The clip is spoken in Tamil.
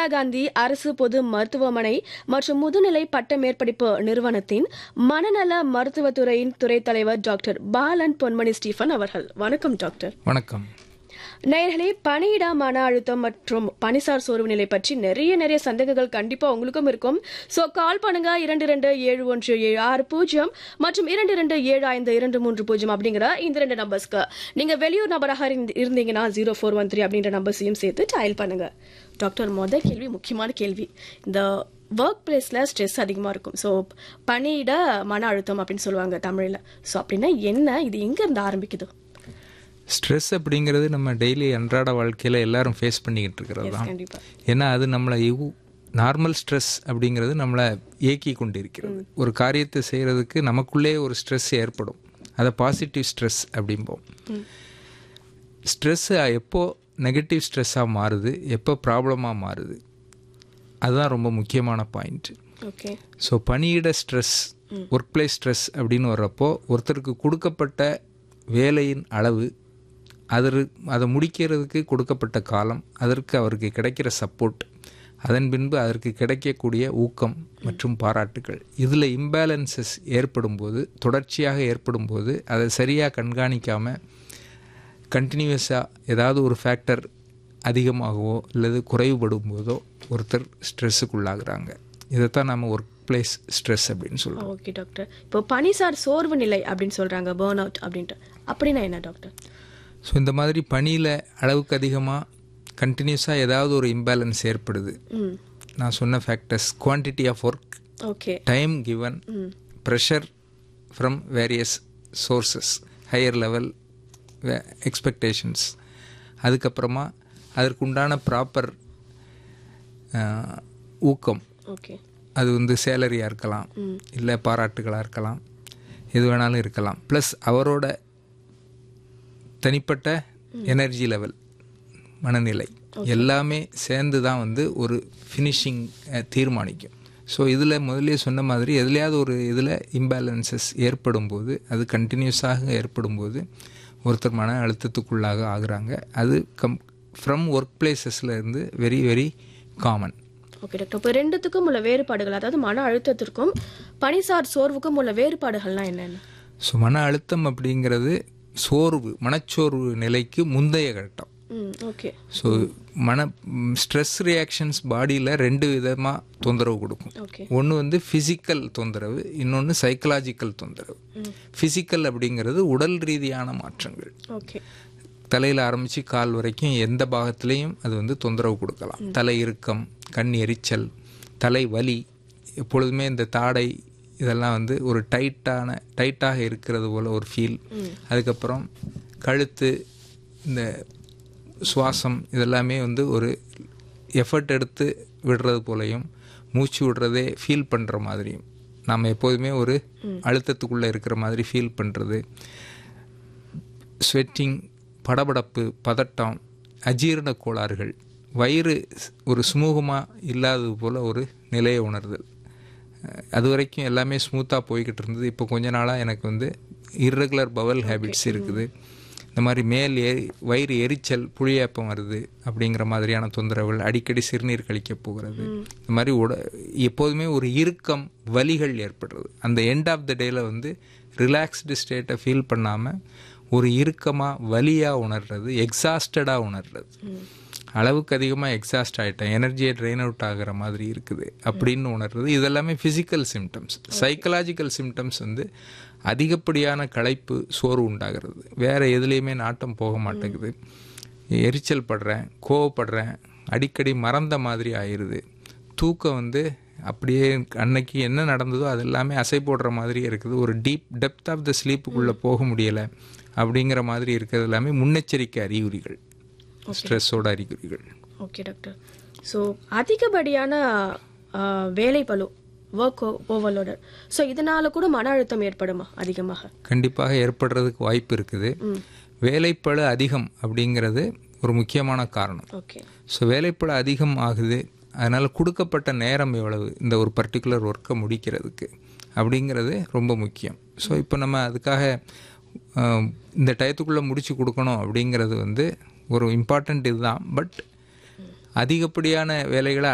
காந்தி அரசு பொது மருத்துவமனை மற்றும் முதுநிலை பட்ட மேற்படிப்பு நிறுவனத்தின் மனநல மருத்துவத்துறையின் துறை தலைவர் டாக்டர் பாலன் பொன்மணி ஸ்டீஃபன் அவர்கள் வணக்கம் டாக்டர் வணக்கம் நேயர்களே பணியிடா மன அழுத்தம் மற்றும் பணிசார் சோர்வு நிலை பற்றி நிறைய நிறைய சந்தேகங்கள் கண்டிப்பா உங்களுக்கும் இருக்கும் சோ கால் பண்ணுங்க இரண்டு இரண்டு ஏழு ஒன்று ஏழு ஆறு பூஜ்ஜியம் மற்றும் இரண்டு இரண்டு ஏழு ஐந்து இரண்டு மூன்று பூஜ்ஜியம் அப்படிங்கிற இந்த ரெண்டு நம்பர்ஸ்க்கு நீங்க வெளியூர் நபராக இருந்து- இருந்தீங்கன்னா ஜீரோ ஃபோர் ஒன் த்ரீ அப்படின்ற நம்பர்ஸையும் சேர்த்து டயல் பண்ணுங்க டாக்டர் மொதல் கேள்வி முக்கியமான கேள்வி இந்த ஒர்க் பிளேஸ்ல ஸ்ட்ரெஸ் அதிகமா இருக்கும் ஸோ பணியிட மன அழுத்தம் அப்படின்னு சொல்லுவாங்க தமிழ்ல ஸோ அப்படின்னா என்ன இது எங்க இருந்து ஆரம்பிக்குது ஸ்ட்ரெஸ் அப்படிங்கிறது நம்ம டெய்லி அன்றாட வாழ்க்கையில் எல்லாரும் ஃபேஸ் பண்ணிக்கிட்டு இருக்கிறது தான் கண்டிப்பா ஏன்னா அது நம்மளை இவு நார்மல் ஸ்ட்ரெஸ் அப்படிங்கிறது நம்மளை இயக்கி கொண்டிருக்கிறது ஒரு காரியத்தை செய்கிறதுக்கு நமக்குள்ளே ஒரு ஸ்ட்ரெஸ் ஏற்படும் அதை பாசிட்டிவ் ஸ்ட்ரெஸ் அப்படிம்போம் ஸ்ட்ரெஸ்ஸு எப்போ நெகட்டிவ் ஸ்ட்ரெஸ்ஸாக மாறுது எப்போ ப்ராப்ளமாக மாறுது அதுதான் ரொம்ப முக்கியமான பாயிண்ட் ஓகே ஸோ பணியிட ஸ்ட்ரெஸ் ஒர்க் பிளேஸ் ஸ்ட்ரெஸ் அப்படின்னு வர்றப்போ ஒருத்தருக்கு கொடுக்கப்பட்ட வேலையின் அளவு அதற்கு அதை முடிக்கிறதுக்கு கொடுக்கப்பட்ட காலம் அதற்கு அவருக்கு கிடைக்கிற சப்போர்ட் அதன் பின்பு அதற்கு கிடைக்கக்கூடிய ஊக்கம் மற்றும் பாராட்டுகள் இதில் இம்பேலன்சஸ் ஏற்படும்போது தொடர்ச்சியாக ஏற்படும்போது அதை சரியாக கண்காணிக்காமல் கண்டினியூஸாக ஏதாவது ஒரு ஃபேக்டர் அதிகமாகவோ அல்லது குறைவுபடும் போதோ ஒருத்தர் ஸ்ட்ரெஸ்ஸுக்குள்ளாகிறாங்க இதைத்தான் நம்ம ஒர்க் பிளேஸ் ஸ்ட்ரெஸ் அப்படின்னு சொல்கிறோம் ஓகே டாக்டர் இப்போ பனிசார் சோர்வு நிலை அப்படின்னு சொல்றாங்க பேர்ன் அவுட் அப்படின்ட்டு அப்படின்னா என்ன டாக்டர் ஸோ இந்த மாதிரி பணியில் அளவுக்கு அதிகமாக கண்டினியூஸாக ஏதாவது ஒரு இம்பேலன்ஸ் ஏற்படுது ம் நான் சொன்ன factors quantity of work okay time given pressure from various sources higher level expectations அதுக்கப்புறமா அதற்குண்டான ப்ராப்பர் ஊக்கம் ஓகே அது வந்து சேலரியாக இருக்கலாம் இல்லை பாராட்டுகளாக இருக்கலாம் எது வேணாலும் இருக்கலாம் ப்ளஸ் அவரோட தனிப்பட்ட எனர்ஜி லெவல் மனநிலை எல்லாமே சேர்ந்து தான் வந்து ஒரு ஃபினிஷிங் தீர்மானிக்கும் ஸோ இதில் முதல்லயே சொன்ன மாதிரி எதுலையாவது ஒரு இதில் இம்பேலன்சஸ் ஏற்படும் போது அது கண்டினியூஸாக ஏற்படும் போது ஒருத்தர் மன அழுத்தத்துக்குள்ளாக ஆகுறாங்க அது கம் ஃப்ரம் ஒர்க் பிளேசஸில் இருந்து very very common okay doctor இப்போ ரெண்டுத்துக்கும் உள்ள வேறுபாடுகள் அதாவது மன அழுத்தத்திற்கும் பனிசார் சோர்வுக்கும் உள்ள வேறுபாடுகள்லாம் என்னென்ன ஸோ மன அழுத்தம் அப்படிங்கிறது சோர்வு மனச்சோர்வு நிலைக்கு முந்தைய கட்டம் ம் ஓகே ஸோ மன ஸ்ட்ரெஸ் ரியாக்ஷன்ஸ் பாடியில் ரெண்டு விதமாக தொந்தரவு கொடுக்கும் ஓகே ஒன்று வந்து ஃபிசிக்கல் தொந்தரவு இன்னொன்று சைக்கலாஜிக்கல் தொந்தரவு ஃபிசிக்கல் அப்படிங்கிறது உடல் ரீதியான மாற்றங்கள் ஓகே தலையில் ஆரம்பித்து கால் வரைக்கும் எந்த பாகத்திலையும் அது வந்து தொந்தரவு கொடுக்கலாம் தலை இறுக்கம் கண் எரிச்சல் தலை வலி எப்பொழுதுமே இந்த தாடை இதெல்லாம் வந்து ஒரு டைட்டான டைட்டாக இருக்கிறது போல் ஒரு ஃபீல் அதுக்கப்புறம் கழுத்து இந்த சுவாசம் இதெல்லாமே வந்து ஒரு எஃபர்ட் எடுத்து விடுறது போலையும் மூச்சு விடுறதே ஃபீல் பண்ணுற மாதிரியும் நாம் எப்போதுமே ஒரு அழுத்தத்துக்குள்ளே இருக்கிற மாதிரி ஃபீல் பண்ணுறது ஸ்வெட்டிங் படபடப்பு பதட்டம் அஜீரண கோளாறுகள் வயிறு ஒரு சுமூகமாக இல்லாதது போல் ஒரு நிலையை உணர்தல் அஹ் அது வரைக்கும் எல்லாமே ஸ்மூத்தாக போய்கிட்டு இருந்தது இப்போ கொஞ்ச நாளாக எனக்கு வந்து இர்ரெகுலர் பவல் ஹேபிட்ஸ் இருக்குது இந்த மாதிரி மேல் ஏறி வயிறு எரிச்சல் புளியாப்பம் வருது அப்படிங்கிற மாதிரியான தொந்தரவுகள் அடிக்கடி சிறுநீர் கழிக்க போகிறது இந்த மாதிரி உட எப்போதுமே ஒரு இறுக்கம் வலிகள் ஏற்படுறது அந்த எண்ட் ஆஃப் த டேல வந்து ரிலாக்ஸ்டு ஸ்டேட்டை ஃபீல் பண்ணாமல் ஒரு இறுக்கமாக வலியாக உணர்றது எக்ஸாஸ்டடாக உணர்றது அளவுக்கு அதிகமாக எக்ஸாஸ்ட் ஆகிட்டேன் எனர்ஜியை ட்ரெயின் அவுட் ஆகிற மாதிரி இருக்குது அப்படின்னு உணர்றது இதெல்லாமே ஃபிசிக்கல் சிம்டம்ஸ் சைக்கலாஜிக்கல் சிம்டம்ஸ் வந்து அதிகப்படியான களைப்பு சோர்வு உண்டாகிறது வேறு எதுலேயுமே நாட்டம் போக மாட்டேங்குது எரிச்சல் படுறேன் கோவப்படுறேன் அடிக்கடி மறந்த மாதிரி ஆயிடுது தூக்கம் வந்து அப்படியே அன்னைக்கு என்ன நடந்ததோ அது எல்லாமே அசை போடுற மாதிரி இருக்குது ஒரு டீப் டெப்த் ஆஃப் த ஸ்லீப்புக்குள்ளே போக முடியலை அப்படிங்கிற மாதிரி இருக்கிறது எல்லாமே முன்னெச்சரிக்கை அறிகுறிகள் ஸ்ட்ரெஸ்ஸோட அறிகுறிகள் ஓகே டாக்டர் ஸோ அதிகப்படியான ஆ, வேலை பளு ஒர்க் ஓவர்லோடர் ஸோ இதனால கூட மன அழுத்தம் ஏற்படுமா அதிகமாக கண்டிப்பாக ஏற்படுறதுக்கு வாய்ப்பு இருக்குது வேலைப்பளு அதிகம் அப்படிங்கிறது ஒரு முக்கியமான காரணம் ஓகே ஸோ வேலைப்பளு அதிகம் ஆகுது அதனால் கொடுக்கப்பட்ட நேரம் எவ்வளவு இந்த ஒரு பர்டிகுலர் ஒர்க்கை முடிக்கிறதுக்கு அப்படிங்கிறது ரொம்ப முக்கியம் ஸோ இப்போ நம்ம அதுக்காக ஆஹ், இந்த டயத்துக்குள்ளே முடிச்சு கொடுக்கணும் அப்படிங்கிறது வந்து ஒரு இம்பார்ட்டண்ட் இதுதான் பட் அதிகப்படியான வேலைகளை